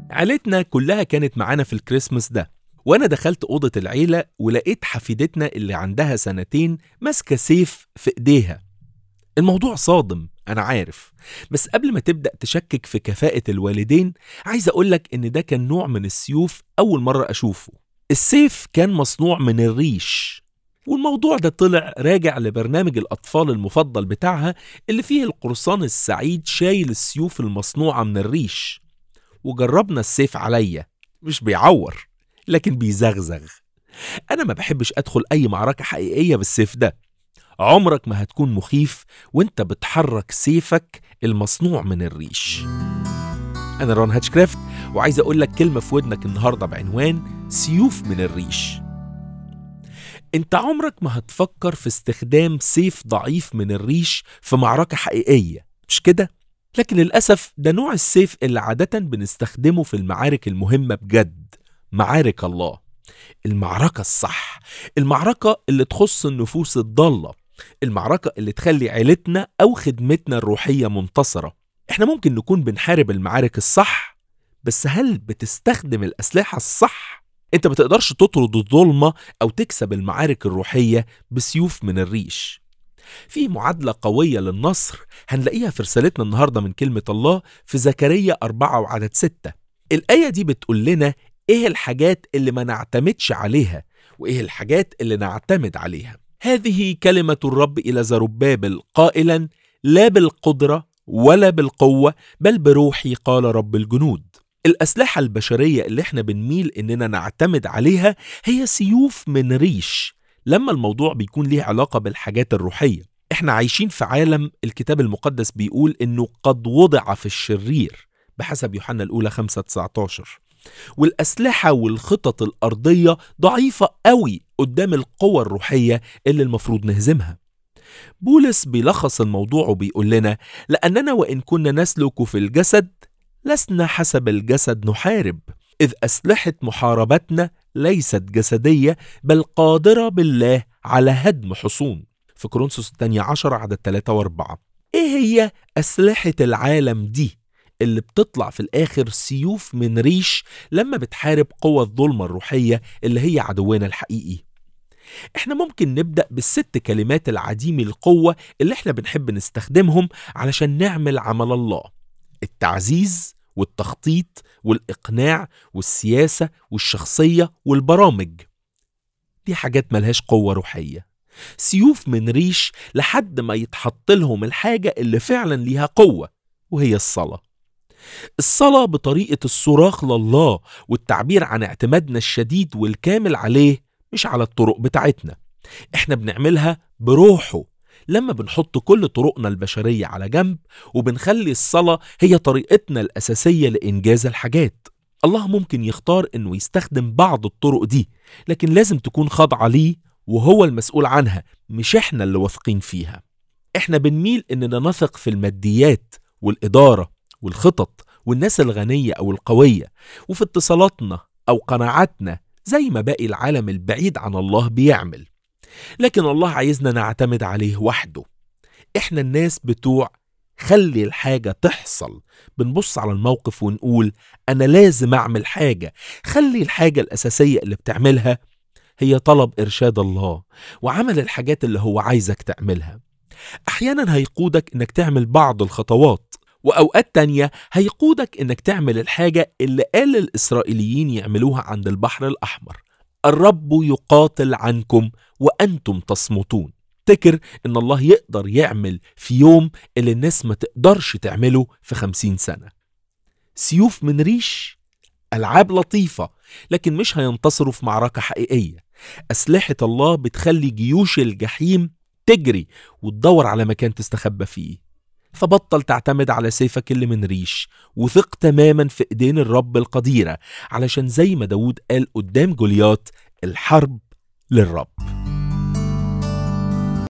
عيلتنا كلها كانت معانا في الكريسماس ده وانا دخلت اوضه العيله ولقيت حفيدتنا اللي عندها سنتين ماسكه سيف في ايديها الموضوع صادم انا عارف بس قبل ما تبدا تشكك في كفاءه الوالدين عايز اقولك ان ده كان نوع من السيوف اول مره اشوفه السيف كان مصنوع من الريش والموضوع ده طلع راجع لبرنامج الأطفال المفضل بتاعها اللي فيه القرصان السعيد شايل السيوف المصنوعة من الريش وجربنا السيف عليا مش بيعور لكن بيزغزغ أنا ما بحبش أدخل أي معركة حقيقية بالسيف ده عمرك ما هتكون مخيف وانت بتحرك سيفك المصنوع من الريش أنا رون هاتشكرافت وعايز أقول لك كلمة في ودنك النهاردة بعنوان سيوف من الريش انت عمرك ما هتفكر في استخدام سيف ضعيف من الريش في معركة حقيقية مش كده؟ لكن للأسف ده نوع السيف اللي عادة بنستخدمه في المعارك المهمة بجد معارك الله المعركة الصح المعركة اللي تخص النفوس الضالة المعركة اللي تخلي عيلتنا أو خدمتنا الروحية منتصرة احنا ممكن نكون بنحارب المعارك الصح بس هل بتستخدم الأسلحة الصح؟ انت ما تقدرش تطرد الظلمة أو تكسب المعارك الروحية بسيوف من الريش في معادلة قوية للنصر هنلاقيها في رسالتنا النهاردة من كلمة الله في زكريا أربعة وعدد ستة الآية دي بتقول لنا إيه الحاجات اللي ما نعتمدش عليها وإيه الحاجات اللي نعتمد عليها هذه كلمة الرب إلى زربابل قائلا لا بالقدرة ولا بالقوة بل بروحي قال رب الجنود الأسلحة البشرية اللي احنا بنميل إننا نعتمد عليها هي سيوف من ريش لما الموضوع بيكون ليه علاقة بالحاجات الروحية احنا عايشين في عالم الكتاب المقدس بيقول إنه قد وضع في الشرير بحسب يوحنا الأولى 5 19 والأسلحة والخطط الأرضية ضعيفة قوي قدام القوة الروحية اللي المفروض نهزمها بولس بيلخص الموضوع وبيقول لنا لأننا وإن كنا نسلك في الجسد لسنا حسب الجسد نحارب إذ أسلحة محاربتنا ليست جسدية بل قادرة بالله على هدم حصون في كورنثوس الثانية عشر عدد 3 و4 إيه هي أسلحة العالم دي اللي بتطلع في الآخر سيوف من ريش لما بتحارب قوى الظلمة الروحية اللي هي عدونا الحقيقي احنا ممكن نبدأ بالست كلمات العديم القوة اللي احنا بنحب نستخدمهم علشان نعمل عمل الله التعزيز والتخطيط والإقناع والسياسة والشخصية والبرامج دي حاجات ملهاش قوة روحية سيوف من ريش لحد ما يتحط لهم الحاجة اللي فعلا ليها قوة وهي الصلاة الصلاة بطريقة الصراخ لله والتعبير عن اعتمادنا الشديد والكامل عليه مش على الطرق بتاعتنا احنا بنعملها بروحه لما بنحط كل طرقنا البشرية على جنب وبنخلي الصلاة هي طريقتنا الأساسية لإنجاز الحاجات الله ممكن يختار إنه يستخدم بعض الطرق دي لكن لازم تكون خاضعة ليه وهو المسؤول عنها مش إحنا اللي واثقين فيها إحنا بنميل إننا نثق في الماديات والإدارة والخطط والناس الغنية أو القوية وفي اتصالاتنا أو قناعاتنا زي ما باقي العالم البعيد عن الله بيعمل لكن الله عايزنا نعتمد عليه وحده احنا الناس بتوع خلي الحاجة تحصل بنبص على الموقف ونقول أنا لازم أعمل حاجة خلي الحاجة الأساسية اللي بتعملها هي طلب إرشاد الله وعمل الحاجات اللي هو عايزك تعملها أحيانا هيقودك إنك تعمل بعض الخطوات وأوقات تانية هيقودك إنك تعمل الحاجة اللي قال الإسرائيليين يعملوها عند البحر الأحمر الرب يقاتل عنكم وأنتم تصمتون افتكر إن الله يقدر يعمل في يوم اللي الناس ما تقدرش تعمله في خمسين سنة سيوف من ريش ألعاب لطيفة لكن مش هينتصروا في معركة حقيقية أسلحة الله بتخلي جيوش الجحيم تجري وتدور على مكان تستخبى فيه فبطل تعتمد على سيفك اللي من ريش وثق تماما في ايدين الرب القديرة علشان زي ما داود قال قدام جوليات الحرب للرب